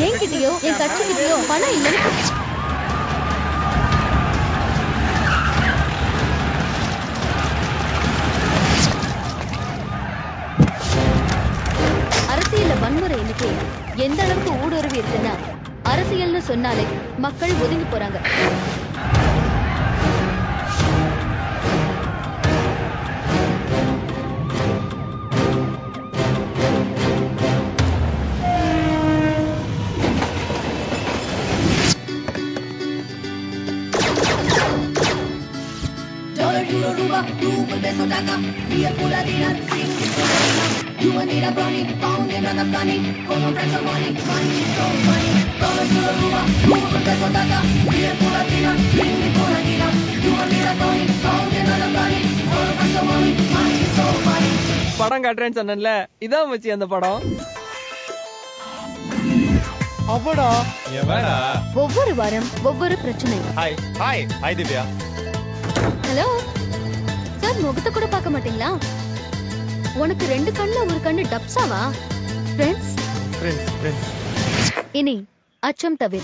என்கிட்டயோ என் கட்சிக்கிட்டயோ பணம் இல்லைன்னு அரசியல்ல வன்முறை இன்னைக்கு எந்த அளவுக்கு ஊடுருவி இருக்குன்னா அரசியல்னு சொன்னாலே மக்கள் ஒதுங்கி போறாங்க Dollar, euro, ruba, ruble, peso, taka, real pula dinar, sing, You will need a bunny, pound in another bunny, come on, press some money, money is so money. Dollar, euro, ruba, ruble, peso, taka, real pula dinar, sing, pula dinar, You will need a bunny, pound in another bunny, come on, press some money, money is so money. படம் காட்டுறேன்னு சொன்னேன்ல இதான் மச்சி அந்த படம் அவடா எவடா ஒவ்வொரு வாரம் ஒவ்வொரு பிரச்சனை hi hi hi Divya hello sir முகத்தை கூட பார்க்க மாட்டீங்களா உனக்கு ரெண்டு கண்ணு ஒரு கண்ணு டப்ஸாவா ஃப்ரெண்ட்ஸ் ஃப்ரெண்ட்ஸ் ஃப்ரெண்ட்ஸ் இனி அச்சம் தவிர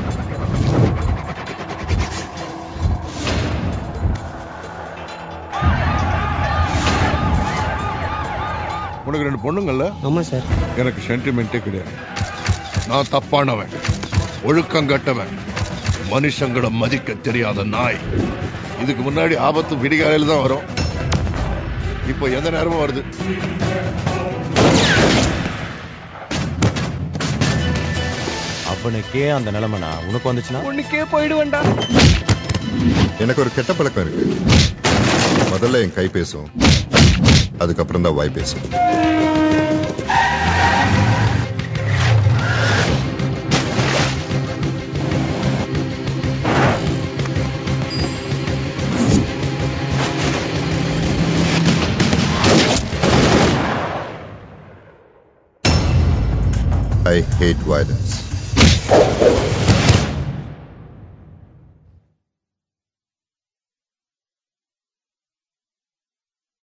உனக்கு ரெண்டு பொண்ணுங்கள்ல ஆமா சார் எனக்கு சென்டிமெண்ட்டே கிடையாது நான் தப்பானவன் ஒழுக்கம் கட்டவன் மனுஷங்களை மதிக்க தெரியாத நாய் இதுக்கு முன்னாடி ஆபத்து விடிகாலையில தான் வரும் இப்போ எந்த நேரமும் வருது அவனுக்கே அந்த நிலைமைனா உனக்கு வந்துச்சுன்னா உன்னுக்கே போயிடுவேன்டா எனக்கு ஒரு கெட்ட பழக்கம் இருக்கு முதல்ல என் கை பேசும் அதுக்கப்புறம் தான் வாய் பேசும் I hate violence.